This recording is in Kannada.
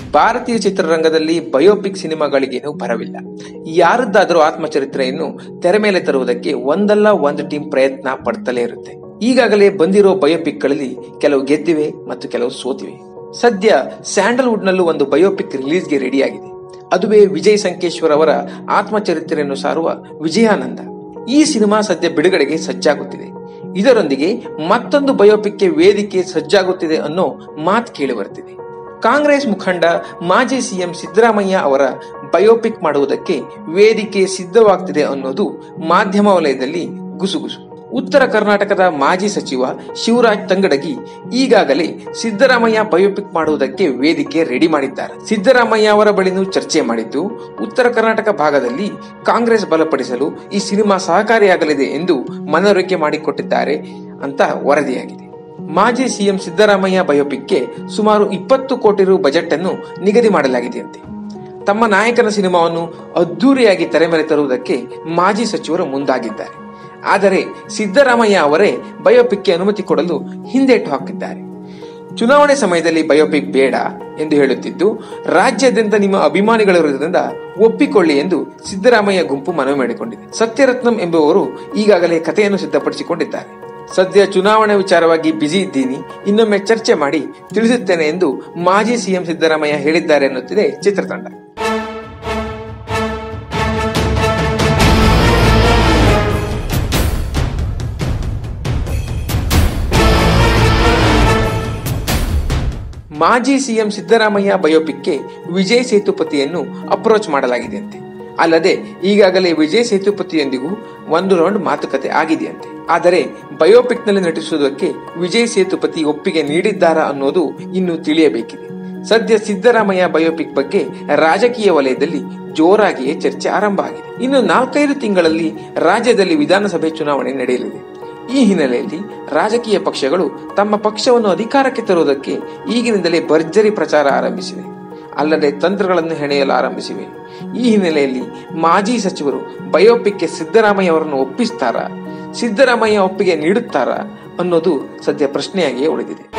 ಭಾರತೀಯ ಚಿತ್ರರಂಗದಲ್ಲಿ ಬಯೋಪಿಕ್ ಸಿನಿಮಾಗಳಿಗೇನು ಬರವಿಲ್ಲ ಯಾರದ್ದಾದರೂ ಆತ್ಮಚರಿತ್ರೆಯನ್ನು ತೆರೆ ಮೇಲೆ ತರುವುದಕ್ಕೆ ಒಂದಲ್ಲ ಒಂದು ಟೀಮ್ ಪ್ರಯತ್ನ ಪಡ್ತಲೇ ಇರುತ್ತೆ ಈಗಾಗಲೇ ಬಂದಿರೋ ಬಯೋಪಿಕ್ಗಳಲ್ಲಿ ಕೆಲವು ಗೆದ್ದಿವೆ ಮತ್ತು ಕೆಲವು ಸೋತಿವೆ ಸದ್ಯ ಸ್ಯಾಂಡಲ್ವುಡ್ ನಲ್ಲೂ ಒಂದು ಬಯೋಪಿಕ್ ರಿಲೀಸ್ಗೆ ರೆಡಿಯಾಗಿದೆ ಅದುವೇ ವಿಜಯ್ ಸಂಕೇಶ್ವರ್ ಅವರ ಆತ್ಮಚರಿತ್ರೆಯನ್ನು ಸಾರುವ ವಿಜಯಾನಂದ ಈ ಸಿನಿಮಾ ಸದ್ಯ ಬಿಡುಗಡೆಗೆ ಸಜ್ಜಾಗುತ್ತಿದೆ ಇದರೊಂದಿಗೆ ಮತ್ತೊಂದು ಬಯೋಪಿಕ್ಗೆ ವೇದಿಕೆ ಸಜ್ಜಾಗುತ್ತಿದೆ ಅನ್ನೋ ಮಾತು ಕೇಳಿ ಬರ್ತಿದೆ ಕಾಂಗ್ರೆಸ್ ಮುಖಂಡ ಮಾಜಿ ಸಿಎಂ ಸಿದ್ದರಾಮಯ್ಯ ಅವರ ಬಯೋಪಿಕ್ ಮಾಡುವುದಕ್ಕೆ ವೇದಿಕೆ ಸಿದ್ಧವಾಗ್ತಿದೆ ಅನ್ನೋದು ಮಾಧ್ಯಮ ವಲಯದಲ್ಲಿ ಗುಸುಗುಸು ಉತ್ತರ ಕರ್ನಾಟಕದ ಮಾಜಿ ಸಚಿವ ಶಿವರಾಜ್ ತಂಗಡಗಿ ಈಗಾಗಲೇ ಸಿದ್ದರಾಮಯ್ಯ ಬಯೋಪಿಕ್ ಮಾಡುವುದಕ್ಕೆ ವೇದಿಕೆ ರೆಡಿ ಮಾಡಿದ್ದಾರೆ ಸಿದ್ದರಾಮಯ್ಯ ಅವರ ಬಳಿನೂ ಚರ್ಚೆ ಮಾಡಿದ್ದು ಉತ್ತರ ಕರ್ನಾಟಕ ಭಾಗದಲ್ಲಿ ಕಾಂಗ್ರೆಸ್ ಬಲಪಡಿಸಲು ಈ ಸಿನಿಮಾ ಸಹಕಾರಿಯಾಗಲಿದೆ ಎಂದು ಮನವರಿಕೆ ಮಾಡಿಕೊಟ್ಟಿದ್ದಾರೆ ಅಂತ ವರದಿಯಾಗಿದೆ ಮಾಜಿ ಸಿಎಂ ಸಿದ್ದರಾಮಯ್ಯ ಬಯೋಪಿಕ್ಗೆ ಸುಮಾರು ಇಪ್ಪತ್ತು ಕೋಟಿ ರು ಬಜೆಟ್ ಅನ್ನು ನಿಗದಿ ಮಾಡಲಾಗಿದೆಯಂತೆ ತಮ್ಮ ನಾಯಕನ ಸಿನಿಮಾವನ್ನು ಅದ್ದೂರಿಯಾಗಿ ತೆರೆ ಮೇಲೆ ತರುವುದಕ್ಕೆ ಮಾಜಿ ಸಚಿವರು ಮುಂದಾಗಿದ್ದಾರೆ ಆದರೆ ಸಿದ್ದರಾಮಯ್ಯ ಅವರೇ ಬಯೋಪಿಕ್ಗೆ ಅನುಮತಿ ಕೊಡಲು ಹಿಂದೇಟು ಹಾಕಿದ್ದಾರೆ ಚುನಾವಣೆ ಸಮಯದಲ್ಲಿ ಬಯೋಪಿಕ್ ಬೇಡ ಎಂದು ಹೇಳುತ್ತಿದ್ದು ರಾಜ್ಯಾದ್ಯಂತ ನಿಮ್ಮ ಅಭಿಮಾನಿಗಳಿರುವುದರಿಂದ ಒಪ್ಪಿಕೊಳ್ಳಿ ಎಂದು ಸಿದ್ದರಾಮಯ್ಯ ಗುಂಪು ಮನವಿ ಮಾಡಿಕೊಂಡಿದೆ ಸತ್ಯರತ್ನಂ ಎಂಬುವವರು ಈಗಾಗಲೇ ಕಥೆಯನ್ನು ಸಿದ್ಧಪಡಿಸಿಕೊಂಡಿದ್ದಾರೆ ಸದ್ಯ ಚುನಾವಣೆ ವಿಚಾರವಾಗಿ ಬ್ಯುಸಿ ಇದ್ದೀನಿ ಇನ್ನೊಮ್ಮೆ ಚರ್ಚೆ ಮಾಡಿ ತಿಳಿಸುತ್ತೇನೆ ಎಂದು ಮಾಜಿ ಸಿಎಂ ಸಿದ್ದರಾಮಯ್ಯ ಹೇಳಿದ್ದಾರೆ ಎನ್ನುತ್ತಿದೆ ಚಿತ್ರತಂಡ ಮಾಜಿ ಸಿಎಂ ಸಿದ್ದರಾಮಯ್ಯ ಬಯೋಪಿಕ್ಗೆ ವಿಜಯ್ ಸೇತುಪತಿಯನ್ನು ಅಪ್ರೋಚ್ ಮಾಡಲಾಗಿದೆಯಂತೆ ಅಲ್ಲದೆ ಈಗಾಗಲೇ ವಿಜಯ್ ಸೇತುಪತಿಯೊಂದಿಗೂ ಒಂದು ರೌಂಡ್ ಮಾತುಕತೆ ಆಗಿದೆಯಂತೆ ಆದರೆ ಬಯೋಪಿಕ್ನಲ್ಲಿ ನಟಿಸುವುದಕ್ಕೆ ವಿಜಯ್ ಸೇತುಪತಿ ಒಪ್ಪಿಗೆ ನೀಡಿದ್ದಾರಾ ಅನ್ನೋದು ಇನ್ನೂ ತಿಳಿಯಬೇಕಿದೆ ಸದ್ಯ ಸಿದ್ದರಾಮಯ್ಯ ಬಯೋಪಿಕ್ ಬಗ್ಗೆ ರಾಜಕೀಯ ವಲಯದಲ್ಲಿ ಜೋರಾಗಿಯೇ ಚರ್ಚೆ ಆರಂಭ ಆಗಿದೆ ಇನ್ನು ನಾಲ್ಕೈದು ತಿಂಗಳಲ್ಲಿ ರಾಜ್ಯದಲ್ಲಿ ವಿಧಾನಸಭೆ ಚುನಾವಣೆ ನಡೆಯಲಿದೆ ಈ ಹಿನ್ನೆಲೆಯಲ್ಲಿ ರಾಜಕೀಯ ಪಕ್ಷಗಳು ತಮ್ಮ ಪಕ್ಷವನ್ನು ಅಧಿಕಾರಕ್ಕೆ ತರುವುದಕ್ಕೆ ಈಗಿನಿಂದಲೇ ಭರ್ಜರಿ ಪ್ರಚಾರ ಆರಂಭಿಸಿವೆ ಅಲ್ಲದೆ ತಂತ್ರಗಳನ್ನು ಹೆಣೆಯಲು ಆರಂಭಿಸಿವೆ ಈ ಹಿನ್ನೆಲೆಯಲ್ಲಿ ಮಾಜಿ ಸಚಿವರು ಬಯೋಪಿಕ್ಗೆ ಸಿದ್ದರಾಮಯ್ಯ ಅವರನ್ನು ಒಪ್ಪಿಸ್ತಾರಾ ಸಿದ್ದರಾಮಯ್ಯ ಒಪ್ಪಿಗೆ ನೀಡುತ್ತಾರಾ ಅನ್ನೋದು ಸದ್ಯ ಪ್ರಶ್ನೆಯಾಗಿಯೇ ಉಳಿದಿದೆ